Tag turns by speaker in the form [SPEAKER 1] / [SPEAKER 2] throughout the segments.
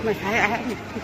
[SPEAKER 1] مساء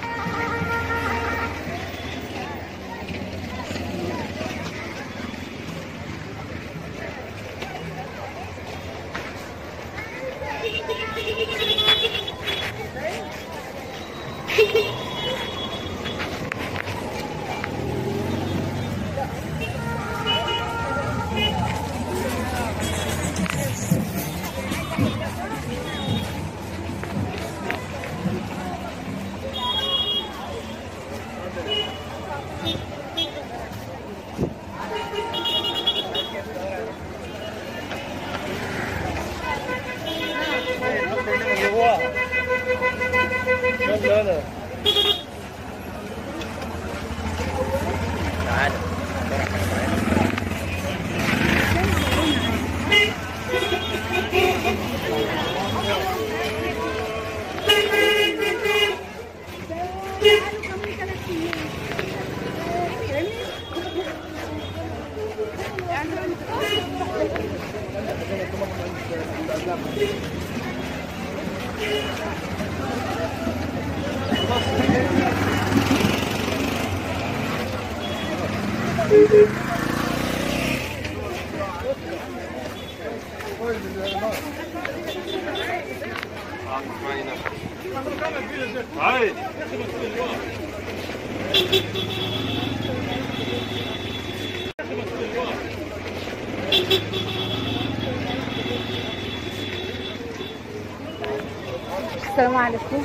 [SPEAKER 1] السلام عليكم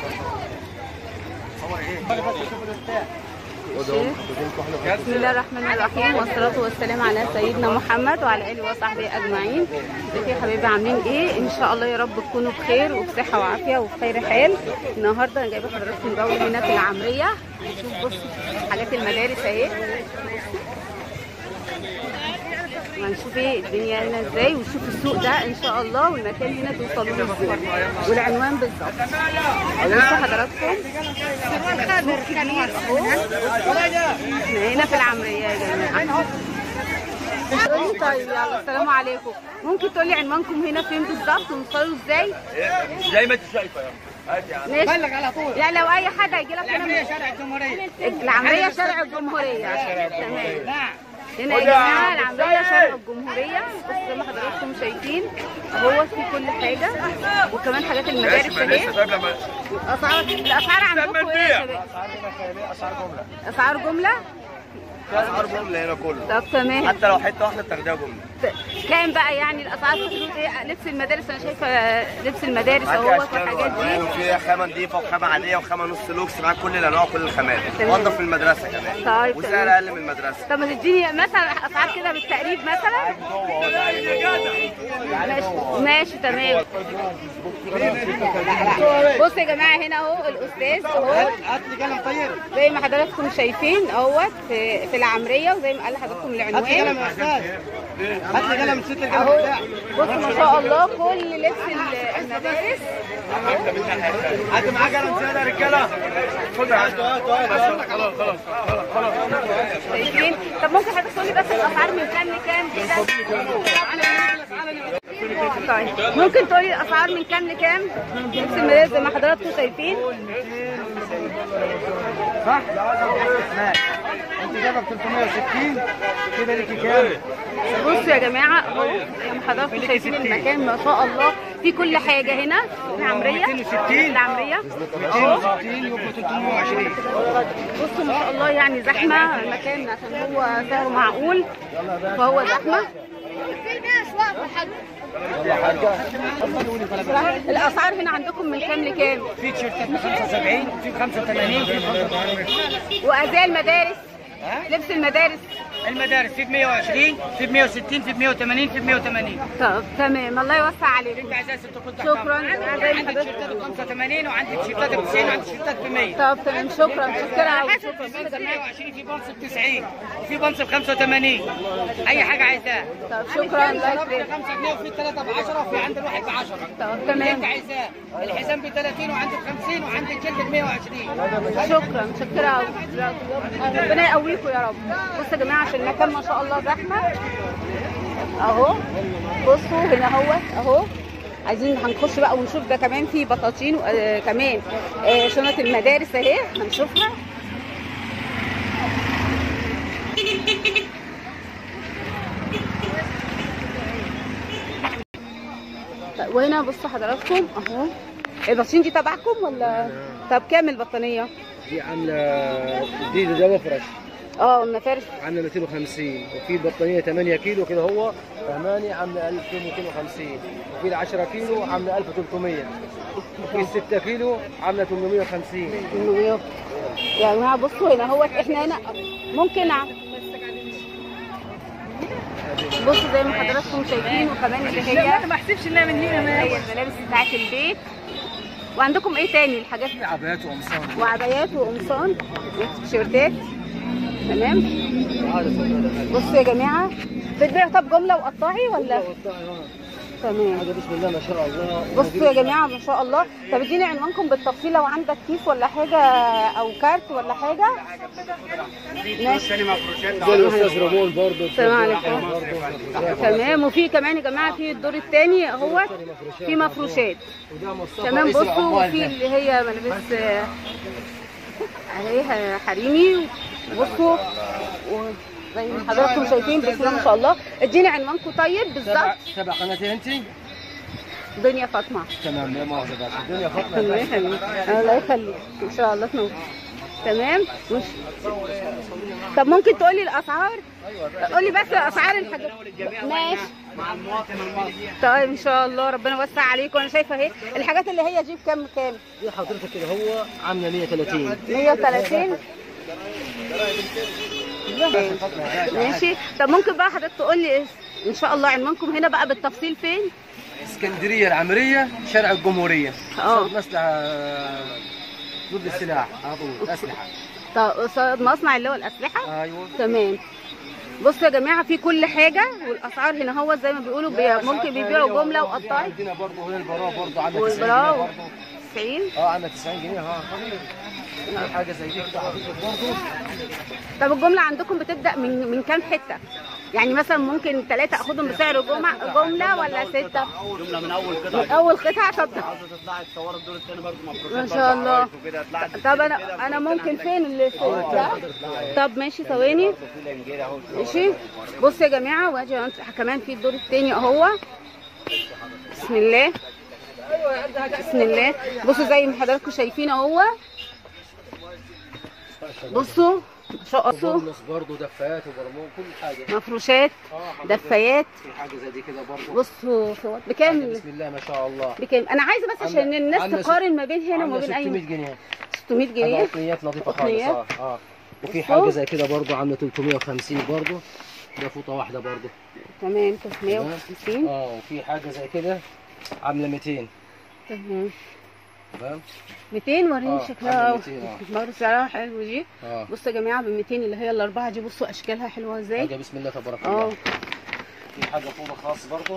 [SPEAKER 1] بسم الله الرحمن الرحيم والصلاة والسلام على سيدنا محمد وعلى آله وصحبه أجمعين ازيكم يا حبايبي عاملين إيه؟ إن شاء الله يا رب تكونوا بخير وبصحة وعافية وفي خير حال النهاردة أنا جايبة حضراتكم جولة هنا في العمرية هنشوف بصوا حاجات المدارس أهي وهنشوف ايه الدنيا هنا ازاي ونشوف السوق ده ان شاء الله والمكان هنا توصلوا له ازاي والعنوان بالظبط بصوا حضراتكم سوق كبير اهو احنا هنا في العمريه يا جماعه قولي طيب يلا السلام عليكم ممكن تقولي عنوانكم هنا فين بالظبط ونوصلوا ازاي
[SPEAKER 2] زي ما انت شايفه يلا هات يا عم
[SPEAKER 1] ماشي
[SPEAKER 3] بلغ على طول
[SPEAKER 1] لا لو اي حد هيجي لك
[SPEAKER 3] العمرية
[SPEAKER 1] هنا
[SPEAKER 3] شارع الجمهورية
[SPEAKER 1] العمريه شارع الجمهوريه تمام
[SPEAKER 3] نعم
[SPEAKER 1] هنا يا جماعه العمليه شارع الجمهوريه بس زي ما حضراتكم شايفين اهو في كل حاجه وكمان حاجات المدارس
[SPEAKER 2] ماشي ما
[SPEAKER 1] اهي
[SPEAKER 2] لسه طيب لما
[SPEAKER 1] اسعار الاسعار عندكم ايه يا شباب؟
[SPEAKER 2] اسعار جمله
[SPEAKER 1] اسعار جمله؟
[SPEAKER 2] اسعار جمله هنا كله
[SPEAKER 1] طب تمام
[SPEAKER 2] حتى لو حته واحده بتاخديها جمله
[SPEAKER 1] كام بقى يعني الاسعار في حدود ايه؟ لبس المدارس انا شايفه لبس المدارس
[SPEAKER 2] معاكي
[SPEAKER 1] اهوت
[SPEAKER 2] اشكال
[SPEAKER 1] والحاجات
[SPEAKER 2] والوان
[SPEAKER 1] دي
[SPEAKER 2] وفي خامه نظيفه وخامه عاديه وخامه نص لوكس معاك كل الانواع وكل الخامات
[SPEAKER 1] تمام.
[SPEAKER 2] وضف في المدرسه كمان
[SPEAKER 1] طيب،
[SPEAKER 2] وسعر
[SPEAKER 1] تمام.
[SPEAKER 2] اقل من المدرسه
[SPEAKER 1] طب ما تديني مثلا اسعار كده بالتقريب مثلا؟ ماشي ماشي تمام بصوا يا جماعه هنا اهو الاستاذ اهو
[SPEAKER 3] هات لي قلم طيب
[SPEAKER 1] زي ما حضراتكم شايفين اهوت في, في العمريه وزي ما قال لحضراتكم
[SPEAKER 3] هات لي قلم
[SPEAKER 1] العنوان
[SPEAKER 3] يا استاذ هات لي قلم ست القلم
[SPEAKER 1] اهو
[SPEAKER 3] بتاعك
[SPEAKER 1] بصوا ما شاء الله كل لبس ال- المدارس
[SPEAKER 2] هات معاك قلم زياده يا رجاله خد هاتوا هاتوا خلاص خلاص خلاص
[SPEAKER 1] شايفين طب ممكن حضرتك تقولي بس الاسعار من كام لكام كده طيب ممكن تقولي الاسعار من كام لكام لبس المدارس زي ما حضراتكم شايفين
[SPEAKER 3] صح؟ ماشي انت جايبه ب 360 كده ليكي كام؟
[SPEAKER 1] بصوا يا جماعه اهو زي ما حضراتكم شايفين المكان ما شاء الله في كل حاجه هنا في العمريه
[SPEAKER 3] 260.
[SPEAKER 1] العمريه اهو
[SPEAKER 3] 260 يبقوا 320
[SPEAKER 1] بصوا ما شاء الله يعني زحمه المكان عشان هو سعره معقول فهو زحمه الاسعار هنا عندكم من كام لكام
[SPEAKER 3] في تيشيرتات ب 75 وفي ب 85 وفي ب 85
[SPEAKER 1] وازاي المدارس
[SPEAKER 3] ها؟
[SPEAKER 1] لبس المدارس
[SPEAKER 3] المدارس في ب 120 في ب 160 في ب 180 في ب 180
[SPEAKER 1] طب تمام الله يوسع عليكم
[SPEAKER 3] انت عايزاه ست كنت
[SPEAKER 1] شكراً.
[SPEAKER 3] عندك تيشيرتات ب 85 وعندك تيشيرتات ب 90 وعندك تيشيرتات ب 100
[SPEAKER 1] طب تمام شكرا شكرا قوي شكرا
[SPEAKER 3] في بنص ب 120 في بنص ب 90 وفي بنص ب 85 اي حاجه عايزاها
[SPEAKER 1] طب شكرا الله
[SPEAKER 3] الشراب ب
[SPEAKER 1] يكرمك
[SPEAKER 3] 5 جنيه وفي 3 ب 10 وفي عند الواحد ب 10
[SPEAKER 1] طب
[SPEAKER 3] اللي انت
[SPEAKER 1] تمام
[SPEAKER 3] عايزاه الحزام ب 30 وعندك 50 وعندك جلد ب 120
[SPEAKER 1] شكرا شكرا قوي ربنا يقويكم يا رب بصوا يا جماعه في المكان ما شاء الله زحمه اهو بصوا هنا اهوت اهو عايزين هنخش بقى ونشوف ده كمان في بطاطين آه كمان آه شنط المدارس اهي هنشوفها طيب، وهنا بصوا حضراتكم اهو البطاطين دي تبعكم ولا طب كام البطانيه
[SPEAKER 3] دي عامله دي ده مفرش
[SPEAKER 1] اه المفارش
[SPEAKER 3] عامله 250 وفي بطانيه 8 كيلو كده هو فهماني عامله 1250 وفي ال 10 كيلو عامله 1300 وفي 6 كيلو عامله 850
[SPEAKER 1] إنه يا جماعه بصوا هنا هو احنا هنا ممكن ع- بصوا زي ما حضراتكم شايفين وكمان اللي هي
[SPEAKER 4] ما احسبش انها من هنا
[SPEAKER 1] هي الملابس بتاعت البيت وعندكم ايه تاني الحاجات
[SPEAKER 3] في عبايات وقمصان
[SPEAKER 1] وعبايات وقمصان وتيشيرتات تمام بصوا يا جماعه بتبيع طب جمله وقطاعي ولا تمام
[SPEAKER 3] حاجه بسم الله ما شاء الله
[SPEAKER 1] بصوا يا جماعه ما شاء الله طب اديني عنوانكم بالتفصيل لو عندك كيس ولا حاجه او كارت ولا حاجه ماشي
[SPEAKER 3] زي الاستاذ رمول برضه
[SPEAKER 1] السلام عليكم. تمام وفي كمان يا جماعه في الدور الثاني اهو في مفروشات
[SPEAKER 3] وده مصطفى
[SPEAKER 1] تمام
[SPEAKER 3] اسم
[SPEAKER 1] بصوا
[SPEAKER 3] عمال
[SPEAKER 1] وفي
[SPEAKER 3] ده.
[SPEAKER 1] اللي هي ملابس آه، اهي حريمي بصوا و- زي ما حضراتكم شايفين بسم الله ما شاء الله اديني عنوانكم طيب بالظبط
[SPEAKER 3] تبع تبع قناتي انت
[SPEAKER 1] دنيا فاطمه
[SPEAKER 3] تمام لا مؤاخذه بس الدنيا فاطمه
[SPEAKER 1] الله يخليك الله يخليك ان شاء الله تنور تمام مش طب ممكن تقولي الاسعار قولي بس اسعار الحاجات ماشي
[SPEAKER 2] مع المواطن المصري
[SPEAKER 1] طيب ان شاء الله ربنا يوسع عليكم انا شايفه اهي الحاجات اللي هي دي بكام كام
[SPEAKER 3] دي حضرتك كده هو عامله 130
[SPEAKER 1] 130 ماشي طب ممكن بقى حضرتك تقول لي ان شاء الله عنوانكم هنا بقى بالتفصيل فين
[SPEAKER 3] اسكندريه العمريه شارع الجمهوريه
[SPEAKER 1] اه.
[SPEAKER 3] قصاد مصلحه ضد السلاح على طول اسلحه
[SPEAKER 1] طب قصاد مصنع اللي هو الاسلحه
[SPEAKER 3] ايوه
[SPEAKER 1] تمام بصوا يا جماعه في كل حاجه والاسعار هنا هو زي ما بيقولوا بي... ممكن بيبيعوا جمله وقطاعي
[SPEAKER 3] عندنا برضه هنا البراء برضه عامله 90
[SPEAKER 1] والبراو
[SPEAKER 3] جنيه برضه
[SPEAKER 1] 90
[SPEAKER 3] اه عامله 90 جنيه ها في حاجه زي دي كده حضرتك برضه
[SPEAKER 1] طب الجمله عندكم بتبدا من من كام حته يعني مثلا ممكن ثلاثه اخدهم بسعر جمعة جمله ولا سته
[SPEAKER 2] جمله من اول قطعه
[SPEAKER 1] من اول قطعه طب
[SPEAKER 2] عاوزه تطلعي تصوري الدور الثاني برضه مفروشات
[SPEAKER 1] ما
[SPEAKER 2] برضه
[SPEAKER 1] شاء الله.
[SPEAKER 2] عرايس وكده اطلعي
[SPEAKER 1] طب انا انا ممكن فين اللي في ده طب ماشي ثواني
[SPEAKER 2] في الانجيل اهو
[SPEAKER 1] ماشي بص يا جماعه وادي كمان في الدور الثاني اهو بسم الله بسم الله بصوا زي ما حضراتكم شايفين اهو بصوا ما شاء الله
[SPEAKER 3] بونص برضه دفايات وبرمون كل حاجه
[SPEAKER 1] مفروشات
[SPEAKER 3] اه حضرتك
[SPEAKER 1] دفايات
[SPEAKER 3] في حاجه زي دي كده برضه
[SPEAKER 1] بصوا صور
[SPEAKER 3] حاجة
[SPEAKER 1] بكام
[SPEAKER 3] بسم الله ما شاء الله
[SPEAKER 1] بكام انا عايزه بس عشان
[SPEAKER 3] عاملة-
[SPEAKER 1] الناس
[SPEAKER 3] عاملة
[SPEAKER 1] تقارن ما بين هنا وما
[SPEAKER 3] عامله
[SPEAKER 1] بين
[SPEAKER 3] 600
[SPEAKER 1] اي
[SPEAKER 3] جنيه
[SPEAKER 1] 600
[SPEAKER 3] حاجه
[SPEAKER 1] جنيه
[SPEAKER 3] قطنيات لطيفه خالص
[SPEAKER 1] قطنيات.
[SPEAKER 3] اه اه وفي
[SPEAKER 1] بصوا.
[SPEAKER 3] حاجه زي كده برضه عامله 350 برضه ده فوطه واحده برضه
[SPEAKER 1] تمام 350
[SPEAKER 3] اه وفي حاجه زي كده عامله 200
[SPEAKER 1] تمام
[SPEAKER 3] تمام
[SPEAKER 1] 200 وريني
[SPEAKER 3] آه،
[SPEAKER 1] شكلها
[SPEAKER 3] عاملة 200 اه
[SPEAKER 1] برضه سعرها حلو دي
[SPEAKER 3] اه
[SPEAKER 1] بصوا يا جماعه ب 200 اللي هي الاربعه دي بصوا اشكالها حلوه ازاي
[SPEAKER 3] حاجه بسم الله تبارك
[SPEAKER 1] اه
[SPEAKER 3] الله في حاجه فوطه خاص برضه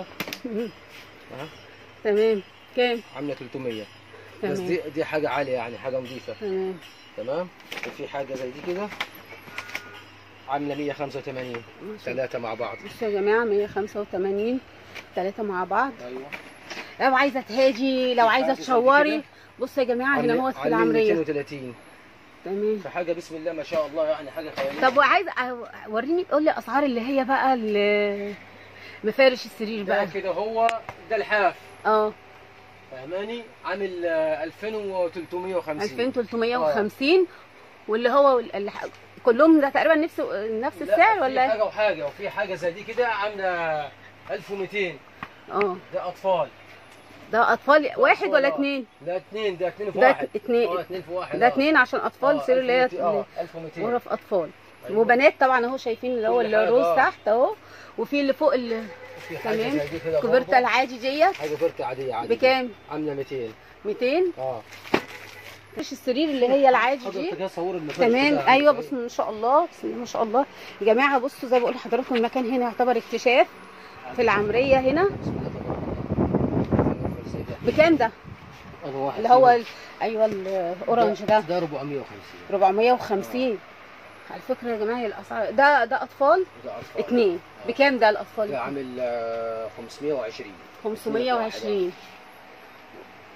[SPEAKER 1] تمام كام
[SPEAKER 3] عامله 300 بس
[SPEAKER 1] تمام
[SPEAKER 3] دي دي حاجه عاليه يعني حاجه نظيفه
[SPEAKER 1] تمام
[SPEAKER 3] تمام وفي حاجه زي دي كده عامله 185
[SPEAKER 1] ما شاء
[SPEAKER 3] ثلاثه مع بعض
[SPEAKER 1] بصوا يا جماعه 185 ثلاثه مع بعض
[SPEAKER 3] ايوه
[SPEAKER 1] لو عايزه تهاجي لو عايزه
[SPEAKER 3] حاجة زي
[SPEAKER 1] تشوري
[SPEAKER 3] كده.
[SPEAKER 1] بصوا يا جماعه هنا هو في
[SPEAKER 3] عاملين
[SPEAKER 1] العمريه
[SPEAKER 3] 230
[SPEAKER 1] تمام
[SPEAKER 3] فحاجه بسم الله ما شاء الله يعني حاجه خياليه
[SPEAKER 1] طب وعايزه أ- وريني قول لي اسعار اللي هي بقى ال- مفارش السرير
[SPEAKER 3] ده
[SPEAKER 1] بقى
[SPEAKER 3] كده هو ده الحاف
[SPEAKER 1] اه
[SPEAKER 3] فهماني عامل آه، 2350
[SPEAKER 1] 2350 واللي هو ال- اللي ح- كلهم ده تقريبا نفس نفس
[SPEAKER 3] لا،
[SPEAKER 1] السعر
[SPEAKER 3] في
[SPEAKER 1] ولا
[SPEAKER 3] حاجه وحاجه وفي حاجه زي دي كده عامله 1200
[SPEAKER 1] اه
[SPEAKER 3] ده اطفال
[SPEAKER 1] ده اطفال واحد
[SPEAKER 3] أطفال،
[SPEAKER 1] ولا
[SPEAKER 3] آه.
[SPEAKER 1] اتنين
[SPEAKER 3] لا اثنين ده اثنين في
[SPEAKER 1] ده
[SPEAKER 3] واحد
[SPEAKER 1] اتنين.
[SPEAKER 3] اه اثنين في واحد
[SPEAKER 1] ده
[SPEAKER 3] آه.
[SPEAKER 1] اتنين عشان اطفال
[SPEAKER 3] آه،
[SPEAKER 1] سرير اللي هي
[SPEAKER 3] 1200 اه 1200
[SPEAKER 1] غرف اطفال
[SPEAKER 3] أيوة.
[SPEAKER 1] وبنات طبعا اهو شايفين اللي هو
[SPEAKER 3] كل حاجة،
[SPEAKER 1] الروز
[SPEAKER 3] آه.
[SPEAKER 1] تحت اهو وفي اللي فوق ال-
[SPEAKER 3] في حاجه
[SPEAKER 1] تمام
[SPEAKER 3] زي دي كده
[SPEAKER 1] كوبرتا
[SPEAKER 3] برضه.
[SPEAKER 1] العادي ديت
[SPEAKER 3] حاجه كوبرتا عاديه عاديه
[SPEAKER 1] بكام؟
[SPEAKER 3] عامله 200
[SPEAKER 1] 200
[SPEAKER 3] اه
[SPEAKER 1] مش السرير اللي هي العادي دي
[SPEAKER 3] حضرتك كده صور المفارش
[SPEAKER 1] تمام
[SPEAKER 3] كده.
[SPEAKER 1] ايوه بسم الله ما شاء الله بسم الله ما شاء الله يا جماعه بصوا زي ما بقول لحضراتكم المكان هنا يعتبر اكتشاف في العمريه هنا
[SPEAKER 3] بسم الله تبارك الله. المفارش زي ده.
[SPEAKER 1] بكام ده
[SPEAKER 3] هذا واحد
[SPEAKER 1] اللي هو
[SPEAKER 3] فيهم.
[SPEAKER 1] ال- ايوه الاورنج ده
[SPEAKER 3] ده 450
[SPEAKER 1] 450 على فكره يا جماعه هي الاسعار ده ده اطفال
[SPEAKER 3] ده اطفال
[SPEAKER 1] اتنين بكام ده الاطفال
[SPEAKER 3] ده عامل آه، 520
[SPEAKER 1] 520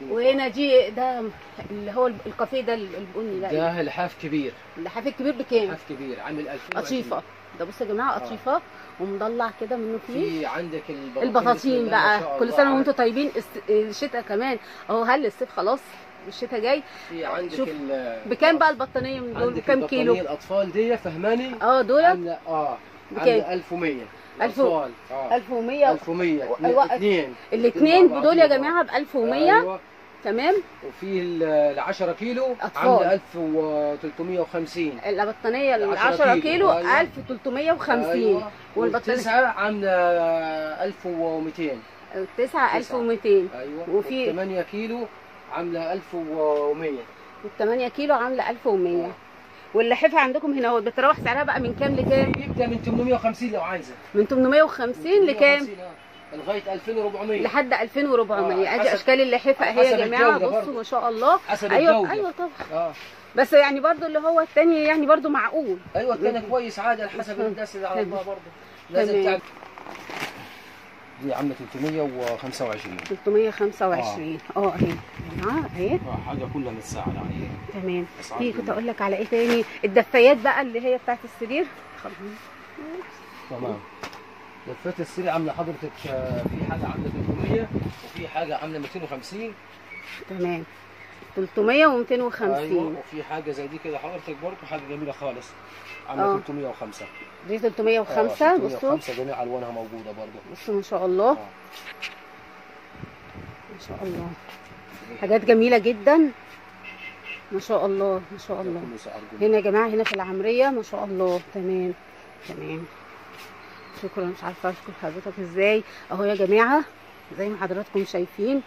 [SPEAKER 1] وهنا دي ده اللي هو الكافيه ده البني ده
[SPEAKER 3] ده لحاف كبير
[SPEAKER 1] اللحاف الكبير بكام؟
[SPEAKER 3] لحاف كبير عامل 2000
[SPEAKER 1] قطيفه ده بصوا يا جماعه
[SPEAKER 3] آه.
[SPEAKER 1] قطيفه ومضلع كده منه فيه
[SPEAKER 3] في عندك البطاطين
[SPEAKER 1] البطاطين
[SPEAKER 3] بسم الله ما
[SPEAKER 1] بقى
[SPEAKER 3] شاء
[SPEAKER 1] كل
[SPEAKER 3] الله.
[SPEAKER 1] سنه وانتم طيبين الس- الشتاء كمان اهو هل الصيف خلاص الشتاء جاي
[SPEAKER 3] في عندك
[SPEAKER 1] شوف،
[SPEAKER 3] ال-
[SPEAKER 1] بكام بقى البطانيه من دول
[SPEAKER 3] عندك
[SPEAKER 1] بكام
[SPEAKER 3] البطانية
[SPEAKER 1] كيلو
[SPEAKER 3] الاطفال دي فهماني
[SPEAKER 1] اه دول
[SPEAKER 3] عامله اه
[SPEAKER 1] بكام؟
[SPEAKER 3] عامله 1100
[SPEAKER 1] ألف-
[SPEAKER 3] اطفال اه
[SPEAKER 1] 1100
[SPEAKER 3] 1100
[SPEAKER 1] أيوة.
[SPEAKER 3] اثنين
[SPEAKER 1] الاثنين
[SPEAKER 3] مع
[SPEAKER 1] دول يا
[SPEAKER 3] بعضيهم.
[SPEAKER 1] جماعه ب 1100
[SPEAKER 3] ايوه
[SPEAKER 1] تمام
[SPEAKER 3] وفي ال 10 كيلو
[SPEAKER 1] أطفال.
[SPEAKER 3] عامله 1350
[SPEAKER 1] البطانيه ال
[SPEAKER 3] 10
[SPEAKER 1] 10
[SPEAKER 3] كيلو.
[SPEAKER 1] كيلو
[SPEAKER 3] أيوة.
[SPEAKER 1] 1350
[SPEAKER 3] ايوه
[SPEAKER 1] والبطانيه
[SPEAKER 3] والتسعه عامله 1200
[SPEAKER 1] التسعه 1200
[SPEAKER 3] ايوه
[SPEAKER 1] وفي-
[SPEAKER 3] 8 كيلو عامله 1100
[SPEAKER 1] وال8 كيلو عامله 1100 واللحافه عندكم هنا هو بتتراوح سعرها بقى من كام لكام؟
[SPEAKER 3] يبدا من 850 لو عايزه
[SPEAKER 1] من 850 لكام؟
[SPEAKER 3] 850 آه. لغايه 2400
[SPEAKER 1] لحد 2400
[SPEAKER 3] آه،
[SPEAKER 1] ادي
[SPEAKER 3] حسب-
[SPEAKER 1] اشكال اللحافه اهي
[SPEAKER 3] حسب
[SPEAKER 1] يا جماعه
[SPEAKER 3] الجودة
[SPEAKER 1] بصوا
[SPEAKER 3] برضه.
[SPEAKER 1] ما شاء الله
[SPEAKER 3] حسب
[SPEAKER 1] ايوه
[SPEAKER 3] الجودة.
[SPEAKER 1] ايوه طبعا
[SPEAKER 3] اه
[SPEAKER 1] بس يعني برضو اللي هو التاني يعني برضو معقول
[SPEAKER 3] ايوه كان كويس عادي على حسب الناس اللي على الله برضه
[SPEAKER 1] تمام.
[SPEAKER 3] لازم تعمل دي عامله 325
[SPEAKER 1] 325 اه اهي يا جماعه اهي
[SPEAKER 3] اه حاجه كلها متساعده عليها
[SPEAKER 1] تمام
[SPEAKER 3] أسعار
[SPEAKER 1] في
[SPEAKER 3] جميلة.
[SPEAKER 1] كنت اقول لك على ايه تاني الدفايات بقى اللي هي بتاعت السرير خلاص.
[SPEAKER 3] تمام لفات السرير عامله حضرتك آه، في حاجه عامله 300 وفي حاجه عامله 250
[SPEAKER 1] تمام 300 و250
[SPEAKER 3] ايوه وفي حاجه زي دي كده حضرتك برضه حاجه جميله خالص عامله
[SPEAKER 1] آه.
[SPEAKER 3] 305
[SPEAKER 1] دي
[SPEAKER 3] آه،
[SPEAKER 1] 305 بصوا
[SPEAKER 3] 305 جميع الوانها موجوده برضه
[SPEAKER 1] بصوا ما شاء الله
[SPEAKER 3] آه.
[SPEAKER 1] ما شاء الله حاجات جميله جدا ما شاء الله ما شاء الله
[SPEAKER 3] كله سعر جميل.
[SPEAKER 1] هنا يا جماعه هنا في العمريه ما شاء الله تمام تمام شكرا مش عارفه اشكر حضرتك ازاي اهو يا جماعه زي ما حضراتكم شايفين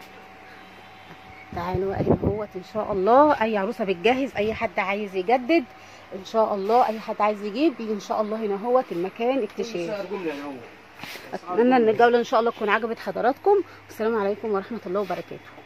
[SPEAKER 1] تعالوا اهي اهوت ان شاء الله اي عروسه بتجهز اي حد عايز يجدد ان شاء الله اي حد عايز يجيب يجي ان شاء الله هنا اهوت المكان
[SPEAKER 3] كله
[SPEAKER 1] اكتشاف
[SPEAKER 3] سعر جمله هنا هو
[SPEAKER 1] اتمنى ان الجوله ان شاء الله تكون عجبت حضراتكم والسلام عليكم ورحمه الله وبركاته